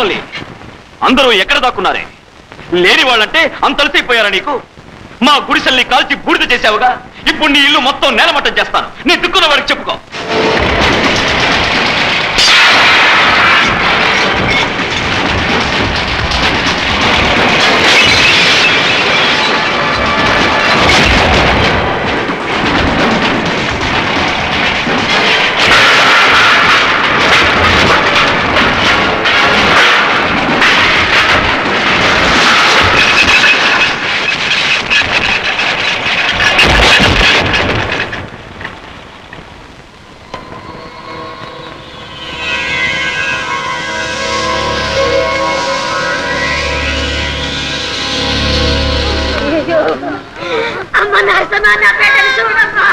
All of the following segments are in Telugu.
రామల్లి అందరూ ఎక్కడ దాక్కున్నారే లేని వాళ్ళంటే అంతలసైపోయారా నీకు మా గుడిసెల్ని కాల్చి బూడిద చేశావుగా ఇప్పుడు నీ ఇల్లు మొత్తం నేలమట్టం చేస్తాను నీ దిక్కున్న వాడికి చెప్పుకో అమ్మ నరసమ్మ నా బిడ్డను చూడమ్మా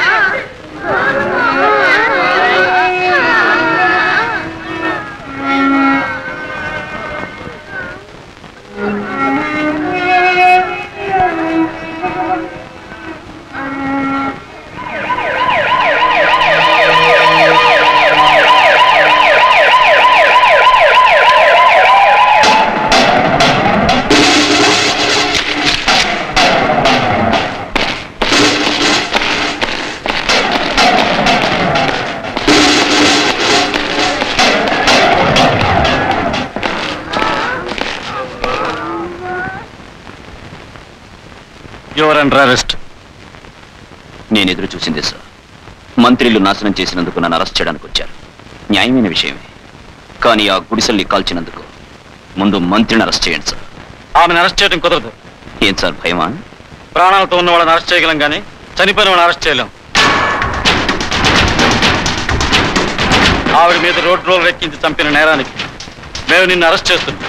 యువర్ అండర్ అరెస్ట్ నేను ఎదురు చూసింది సార్ మంత్రిలు నాశనం చేసినందుకు నన్ను అరెస్ట్ చేయడానికి వచ్చారు న్యాయమైన విషయమే కానీ ఆ గుడిసెల్ని కాల్చినందుకు ముందు మంత్రిని అరెస్ట్ చేయండి సార్ ఆమెను అరెస్ట్ చేయడం కుదరదు ఏం సార్ భయమా ప్రాణాలతో ఉన్న వాళ్ళని అరెస్ట్ చేయగలం కానీ చనిపోయిన వాళ్ళని అరెస్ట్ చేయలేం ఆవిడ మీద రోడ్ రోల్ ఎక్కించి చంపిన నేరానికి మేము నిన్ను అరెస్ట్ చేస్తున్నాం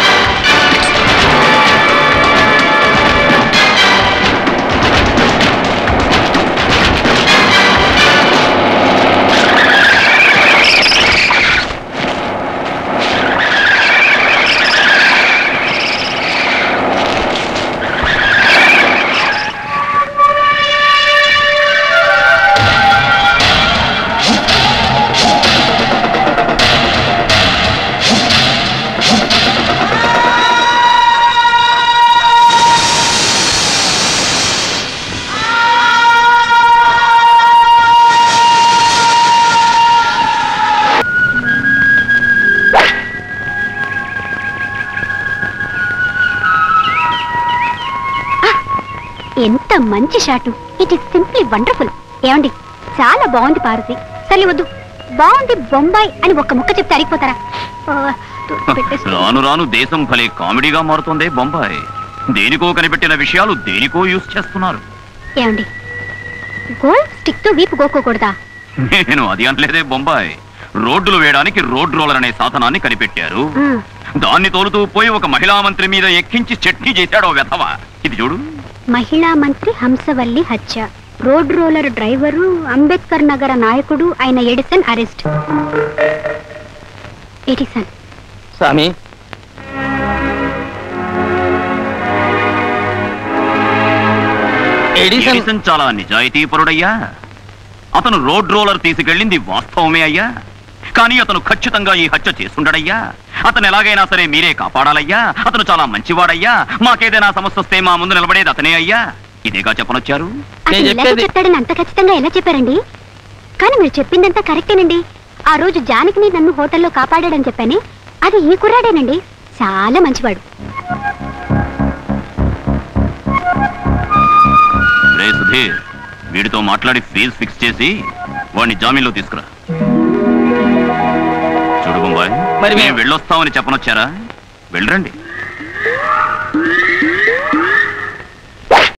ఎంత మంచి shot it is simply wonderful ఏమండి చాలా బాగుంది పారసి సరే వద్దు బాగుంది బొంబాయి అని ఒక్క ముక్క చెప్తే అరిగిపోతారా ఆ, పెట్టేసుకో. రాను రాను దేశం భలే కామెడీగా మారుతోంది బొంబాయి దేనికో కనిపెట్టిన విషయాలు దేనికో యూజ్ చేస్తున్నారు ఏమండి గోల్డ్ స్టిక్ తో వీపు గోక్కోకూడదా నేను అది అనలేదే బొంబాయి రోడ్డులు వేయడానికి రోడ్ రోలర్ అనే సాధనాన్ని కనిపెట్టారు ఉమ్, దాన్ని తోలుతూ పోయి ఒక మహిళా మంత్రి మీద ఎక్కించి చట్నీ చేశాడు ఓ వెధవ ఇది చూడు మహిళా మంత్రి హంసవల్లి హత్య రోడ్ రోలర్ డ్రైవరు అంబేద్కర్ నగర నాయకుడు అయిన ఎడిసన్ అరెస్ట్ ఎడిసన్ స్వామి ఎడిసన్ చాలా నిజాయితీపరుడయ్యా అతను రోడ్ రోలర్ తీసుకెళ్ళింది వాస్తవమే అయ్యా కానీ అతను ఖచ్చితంగా ఈ హత్య చేసుండడయ్యా అతను ఎలాగైనా సరే మీరే కాపాడాలయ్యా అతను చాలా మంచివాడయ్యా మాకేదైనా సమస్య వస్తే మా ముందు నిలబడేది అతనే అయ్యా ఇదేగా చెప్పనొచ్చారు అసలు ఇలాగే చెప్తాడని అంత ఖచ్చితంగా ఎలా చెప్పారండి కానీ మీరు చెప్పిందంతా కరెక్టేనండి ఆ రోజు జానకిని నన్ను హోటల్లో కాపాడాడని చెప్పానే అది ఈ కుర్రాడేనండి చాలా మంచివాడు రే సుధీర్ వీడితో మాట్లాడి ఫీజు ఫిక్స్ చేసి వాడిని జామీన్లో తీసుకురా చూడు బొంబాయ్ మరి మేము వెళ్ళొస్తామని చెప్పనొచ్చారా వెళ్ళరండి